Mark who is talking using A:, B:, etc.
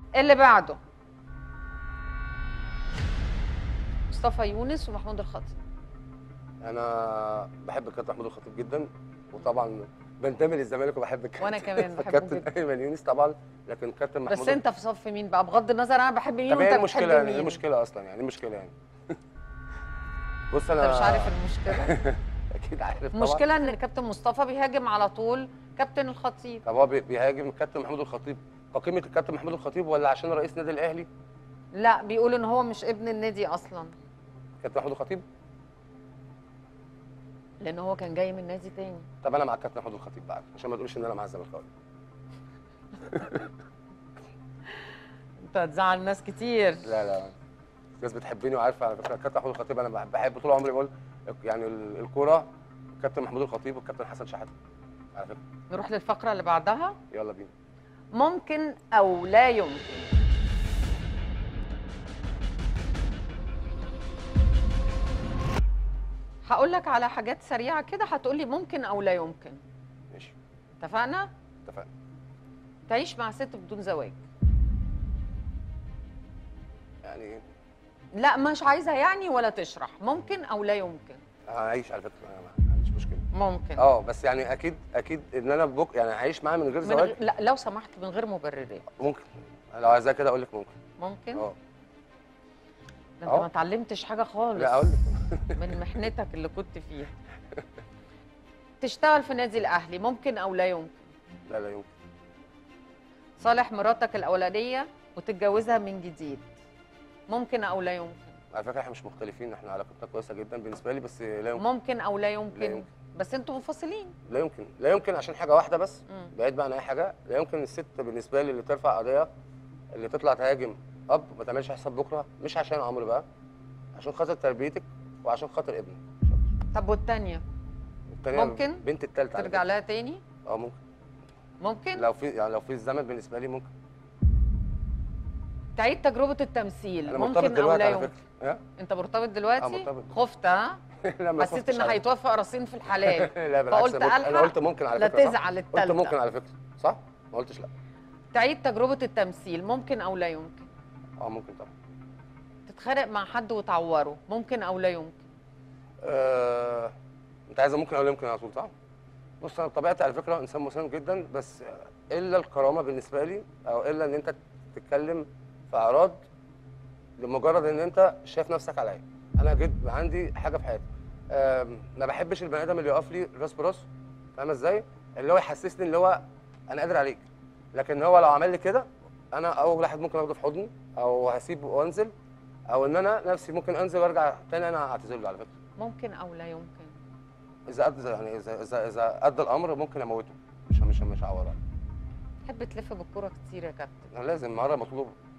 A: اللي بعده مصطفى يونس ومحمود الخطيب
B: انا بحب الكابتن محمود الخطيب جدا وطبعا بنتمي للزمالك وبحب الكابتن
A: وأنا كمان بحبه
B: الكابتن
A: جدا.
B: ايمن يونس طبعا لكن كابتن محمود
A: بس انت في صف مين بقى بغض النظر انا بحب مين
B: طب
A: وانت
B: ايه
A: بتحب
B: المشكله يعني ايه
A: مين
B: المشكله اصلا يعني ايه المشكله يعني بص
A: انت
B: انا
A: مش عارف المشكله
B: اكيد عارف طبعا
A: المشكله ان الكابتن مصطفى بيهاجم على طول كابتن الخطيب
B: طب هو بي- بيهاجم الكابتن محمود الخطيب كقيمه الكابتن محمود الخطيب ولا عشان رئيس نادي الاهلي
A: لا بيقول ان هو مش ابن النادي اصلا
B: كابتن محمود الخطيب
A: لان هو كان جاي من نادي تاني
B: طب انا مع الكابتن محمود الخطيب بقى عشان ما تقولش ان انا مع الزمالكاوي
A: انت هتزعل ناس كتير
B: لا لا الناس بتحبني وعارفه على فكره الكابتن محمود الخطيب انا بحب- بحب طول عمري بقول يعني ال- الكوره الكابتن محمود الخطيب والكابتن حسن شحاته على فكره
A: نروح للفقره اللي بعدها
B: يلا بينا
A: ممكن او لا يمكن هقول لك على حاجات سريعه كده هتقول لي ممكن او لا يمكن
B: ماشي
A: اتفقنا
B: اتفقنا
A: تعيش مع ست بدون زواج
B: يعني
A: لا مش عايزه يعني ولا تشرح ممكن او لا يمكن
B: هعيش على فكره انا ما عنديش مشكله
A: ممكن
B: اه بس يعني اكيد اكيد ان انا بك يعني هعيش معاه من غير
A: من
B: زواج
A: غ... لا لو سمحت من غير مبررات
B: ممكن لو عايزاه كده اقول لك ممكن
A: ممكن
B: اه
A: ده انت
B: أهو.
A: ما اتعلمتش حاجه خالص
B: لا اقول لك
A: من محنتك اللي كنت فيها تشتغل في النادي الاهلي ممكن او لا يمكن
B: لا لا يمكن
A: صالح مراتك الاولانيه وتتجوزها من جديد ممكن او لا يمكن
B: على فكره احنا مش مختلفين احنا علاقتنا كويسه جدا بالنسبه لي بس لا يمكن
A: ممكن او لا يمكن,
B: لا يمكن.
A: بس انتوا منفصلين
B: لا يمكن لا يمكن عشان حاجه واحده بس
A: مم.
B: بعيد بقى عن اي حاجه لا يمكن الست بالنسبه لي اللي ترفع قضيه اللي تطلع تهاجم اب ما تعملش حساب بكره مش عشان عمرو بقى عشان خاطر تربيتك وعشان خاطر ابنك مش أكتر.
A: طب والتانيه
B: التانية
A: ممكن
B: بنت التالتة على
A: ترجع
B: فكرة.
A: لها تاني
B: اه ممكن
A: ممكن
B: لو في يعني لو في الزمن بالنسبه لي ممكن
A: تعيد تجربه التمثيل
B: انا مرتبط
A: ممكن او
B: دلوقتي
A: لا
B: على
A: يمكن
B: فكره ها
A: انت مرتبط دلوقتي
B: آه، مرتبط.
A: خفت ها
B: لا ما
A: حسيت
B: خفتش
A: ان
B: على-
A: هيتوفق رصين في الحلال
B: لا بالعكس
A: فقلت
B: أنا قلت- انا
A: ألحق
B: قلت ممكن على
A: لا
B: فكره صح؟
A: تزعل
B: قلت
A: التالتة
B: ممكن على فكره صح ما قلتش لا
A: تعيد تجربه التمثيل ممكن او لا يمكن
B: اه ممكن طبعا
A: تتخانق مع حد وتعوره ممكن او لا يمكن
B: آه... انت عايزه ممكن او لا يمكن على طول صح؟ بص انا بطبيعتي على فكره انسان مسالم جدا بس الا الكرامه بالنسبه لي او الا ان انت تتكلم في اعراض لمجرد ان انت شايف نفسك عليا انا جد عندي حاجه في حياتي آم، ما بحبش البني ادم اللي يقف لي راس براس فاهمه ازاي؟ اللي هو يحسسني اللي هو انا قادر عليك لكن هو لو عمل لي كده انا اول واحد ممكن اخده في حضني او هسيبه وانزل او ان انا نفسي ممكن انزل وارجع تاني انا اعتذر له على فكره
A: ممكن او لا يمكن
B: اذا ادى يعني اذا اذا اذا ادى الامر ممكن اموته مش مش مش هعوره
A: تحب تلف بالكوره كتير يا كابتن
B: انا لازم مره مطلوب